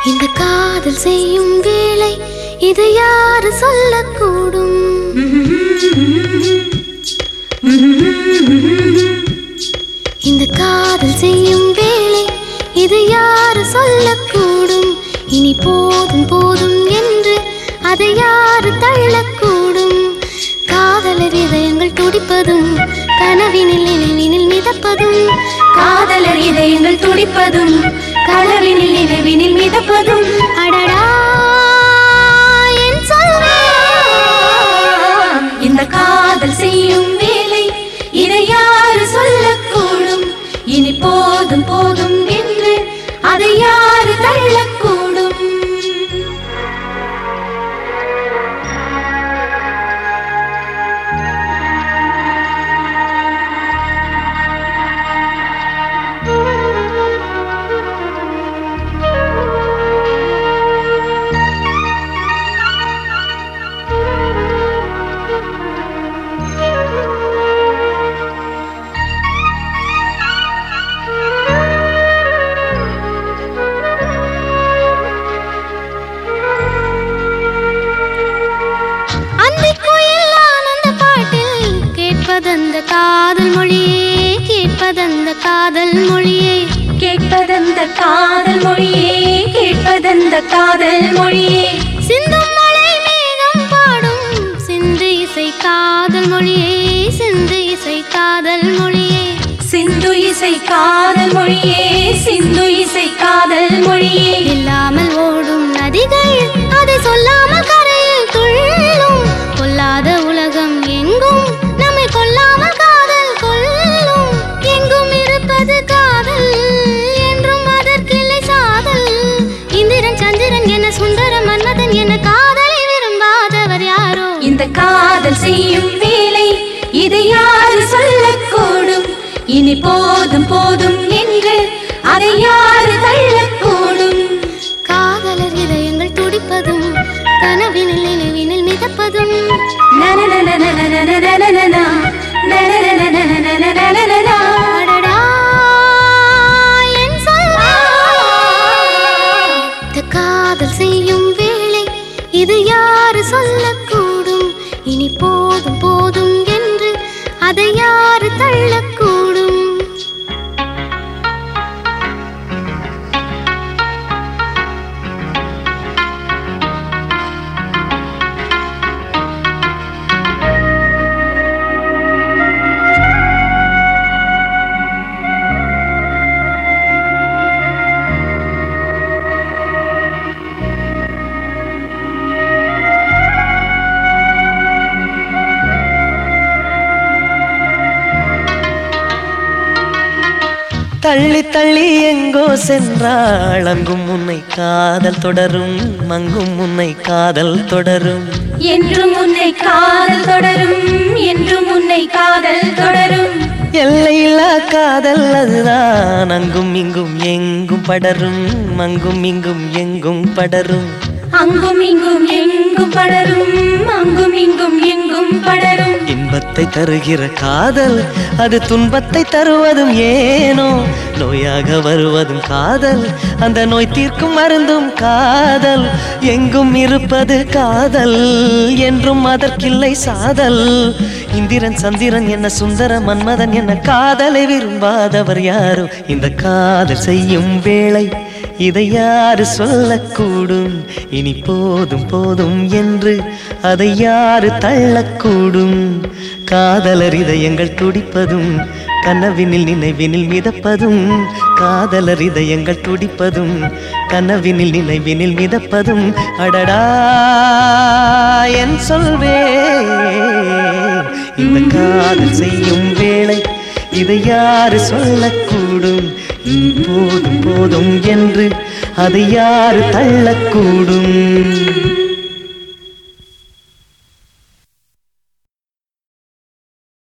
இந்த காதல் செய்யும் வேலை இது யாரு சொல்லக்கூடும் இந்த காதல் செய்யும் வேலை இது யாரு சொல்லக்கூடும் இனி போதும் போதும் என்று அதை யாரு தள்ளக்கூடும் காதலர் இதயங்கள் துடிப்பதும் கனவினில் நினைவினில் மிதப்பதும் காதலர் இதயங்கள் துடிப்பதும் கனவினில் நினைவினில் மிதப்பதும் அடடா என் சொல்வே இந்த காதல் செய்யும் வேலை இதை யாரு சொல்லக்கூடும் இனி போதும் போதும் என்று அதை யாரு தள்ளக்கூடும் அந்திக்குயில் ஆனந்த பாட்டில் கேட்பதந்த காதல் மொழியே கேட்பதந்த காதல் மொழியே கேட்பதந்த காதல் மொழியே கேட்பதந்த காதல் மொழியே சிந்தும் மலை மேகம் பாடும் சிந்து இசை காதல் மொழியே சிந்து இசை காதல் மொழியே சிந்து இசை காதல் மொழியே சிந்து இசை காதல் மொழியே இல்லாமல் ஓடும் நதிகள் அதை சொல்லாமல் கரையில் துள்ளும் கொல்லாத உலகம் எங்கும் நம்மை கொல்லாமல் காதல் கொல்லும் எங்கும் இருப்பது காதல் என்றும் அதற்கில்லை சாதல் இந்திரன் சந்திரன் என சுந்தர மன்மதன் என காதலை விரும்பாதவர் யாரோ இந்த காதல் செய்யும் வேலை இதை யாரு சொல்லக்கூடும் இனி போதும் போதும் என்று அதை யாரு தள்ளக்கூடும் காதலர் இதயங்கள் துடிப்பதும் கனவினில் நினைவினில் மிதப்பதும் நனனனனனனனனனனனா, நனனனனனனனனனனனா. அடடா, என் சொல்வே. இந்த காதல் செய்யும் வேளை இது யாரு சொல்லக்கூடும் இனி போதும் போதும் என்று அதை யாரு தள்ளக்கூடும் தள்ளி தள்ளி எங்கோ சென்றாள் அங்கும் உன்னை காதல் தொடரும் மங்கும் உன்னை காதல் தொடரும் என்றும் உன்னை காதல் தொடரும் என்றும் உன்னை காதல் தொடரும் எல்லையில்லா காதல் அதுதான் அங்கும் இங்கும் எங்கும் படரும் அங்கும் இங்கும் எங்கும் படரும் அங்கும் இங்கும் எங்கும் படரும் அங்கும் இங்கும் எங்கும் படரும் இன்பத்தை தருகிற காதல் அது துன்பத்தை தருவதும் ஏனோ நோயாக வருவதும் காதல் அந்த நோய் தீர்க்கும் மருந்தும் காதல் எங்கும் இருப்பது காதல் என்றும் அதற்கில்லை சாதல் இந்திரன் சந்திரன் என்ன சுந்தர மன்மதன் என்ன காதலை விரும்பாதவர் யாரோ இந்த காதல் செய்யும் வேளை இதை யாரு சொல்லக்கூடும் இனி போதும் போதும் என்று அதை யாரு தள்ளக்கூடும் காதலர் இதயங்கள் துடிப்பதும் கனவினில் நினைவினில் மிதப்பதும் காதலர் இதயங்கள் துடிப்பதும் கனவினில் நினைவினில் மிதப்பதும் அடடா என் சொல்வே இந்த காதல் செய்யும் வேளை இதை யாரு சொல்லக்கூடும் இனி போதும் போதும் என்று அதை யாரு தள்ளக்கூடும்